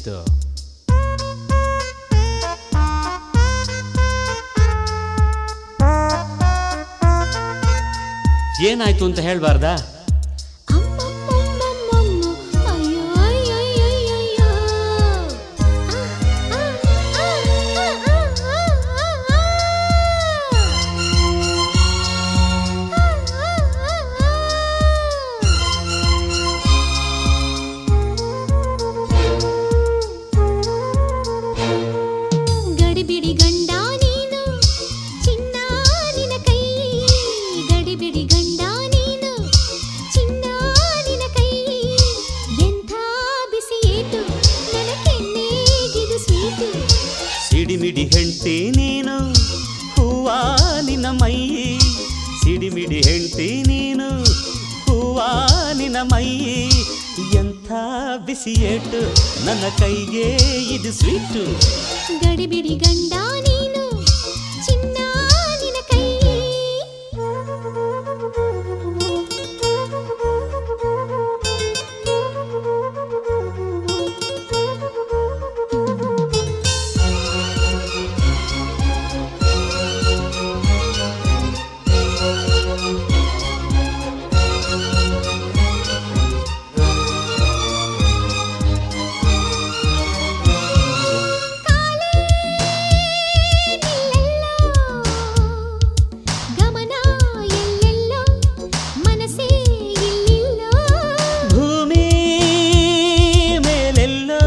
Sweet ಏನಾಯ್ತು ಅಂತ ಹೇಳ್ಬಾರ್ದಾ ಅಮ್ಮಮ್ಮಮ್ಮಮ್ಮಮ್ಮ, ಅಯ್ಯೋ ಅಯ್ಯಯ್ಯಯ್ಯಯ್ಯೋ. ಆ, ಆ, ಆ, ಆ, ಆ, ಆ, ಆ. ಗಡಿಬಿಡಿ ಗಂಡ ನೀನು ಚಿನ್ನ ನಿನ ಕೈ ಗಡಿಬಿಡಿ ಗಂಡ ನೀನು ಚಿನ್ನ ನಿನ ಕೈ ಎಂಥ ಬಿಸಿ ಏಟು ನನ್ನ ಕೆನ್ನೆಗಿದು ಸ್ವೀಟು ಸಿಡಿಮಿಡಿ ಹೆಂಡ್ತಿ ನೀನು ಹೂವ ನಿನ್ನ ಮೈ ಸಿಡಿಮಿಡಿ ಹೆಂಡ್ತಿ ನೀನು ಹೂವ ನಿನ್ನ ಮೈ ಎಂಥ ಬಿಸಿ ಏಟು ನನ್ನ ಕೈಗೆ ಇದು ಸ್ವೀಟು ಗಡಿಬಿಡಿ ಗಂಡ ನೀನು ಚಿನ್ನ ನಿನ ಕೈ ಗಮನ ಎಲ್ಲೆಲ್ಲೋ ಮನಸ್ಸೇ ಇಲ್ಲಿಲ್ಲೋ ಭೂಮಿ ಮೇಲೆಲ್ಲೋ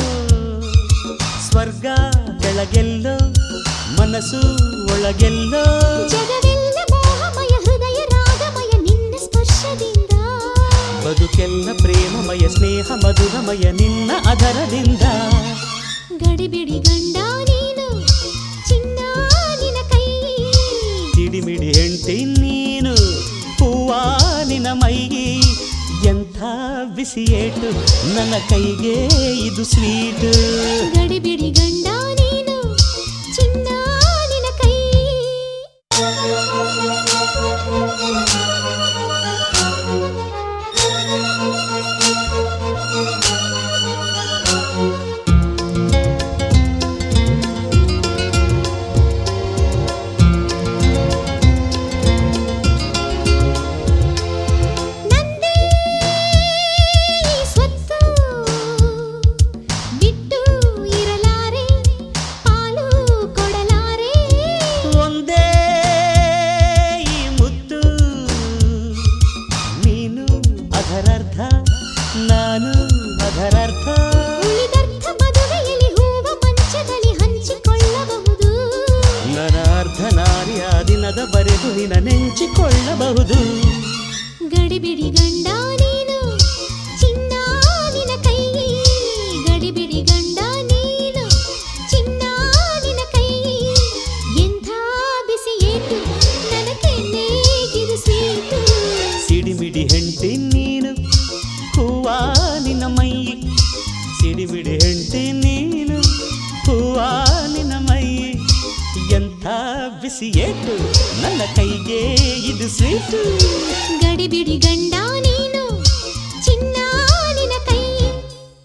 ಸ್ವರ್ಗ ಕೆಳಗೆಲ್ಲೋ ಮನಸ್ಸು ಒಳಗೆಲ್ಲೋ ಜಗವೆಲ್ಲ ಮೋಹಮಯ ಹೃದಯ ರಾಗಮಯ ನಿನ್ನ ಸ್ಪರ್ಶದಿಂದ ಬದುಕೆಲ್ಲ ಪ್ರೇಮಮಯ ಸ್ನೇಹ ಮಧುರಮಯ ನಿನ್ನ ಅದರದಿಂದ ಗಡಿಬಿಡಿ ಗಂಡ ನೀನು ಚಿನ್ನ ನಿನ ಕೈ ತಿಡಿಮಿಡಿ ಹೆಂಡ್ತಿ ನೀನು ಹೂವ ನಿನ್ನ ಮೈಗೆ ಎಂಥ ಬಿಸಿ ಏಟು ನನ್ನ ಕೈಗೆ ಇದು ಸ್ವೀಟು ಗಡಿಬಿಡಿ ಗಂಡ ನೀನು ಚಿನ್ನ ನಿನ ಕೈ ನಂದೇ ಈ ಸ್ವತ್ತು ಬಿಟ್ಟು ಇರಲಾರೆ ಪಾಲು ಕೊಡಲಾರೆ ಒಂದೇ ಈ ಮುದ್ದು ನೀನು ಅದರರ್ಥ ನಾನು ಅದರರ್ಥ ಉಳಿದರ್ಥ ಮದುವೆಯಲ್ಲಿ ಹೂವ ಮಂಚದಲ್ಲಿ ಹಂಚಿಕೊಳ್ಳಬಹುದು ನನ್ನ ಅರ್ಧ ನಾರಿಯ ದಿನದ ಬರೆದು ನಿನ್ನ ನೆಂಚಿಕೊಳ್ಳಬಹುದು ಗಡಿಬಿಡಿ ಗಂಡ ನೀನು ಚಿನ್ನ ನಿನ ಕೈ ಗಡಿಬಿಡಿ ಗಂಡ ನೀನು ಚಿನ್ನ ನಿನ ಕೈ ಎಂಥ ಬಿಸಿ ಏಟು ನನ್ನ ಕೆನ್ನೆಗಿದು ಸ್ವೀಟು ಸಿಡಿಮಿಡಿ ಹೆಂಡ್ತಿ ನೀನು ಹೂವ ನಿನ್ನ ಮೈ ಸಿಡಿಮಿಡಿ ಹೆಂಡ್ತಿ ನೀನು ಹೂವ ನಿನ್ನ ಮೈ ಎಂಥ ಬಿಸಿ ಏಟು ನನ್ನ ಕೈಗೆ ಇದು ಸ್ವೀಟು ಗಡಿಬಿಡಿ ಗಂಡ ನೀನು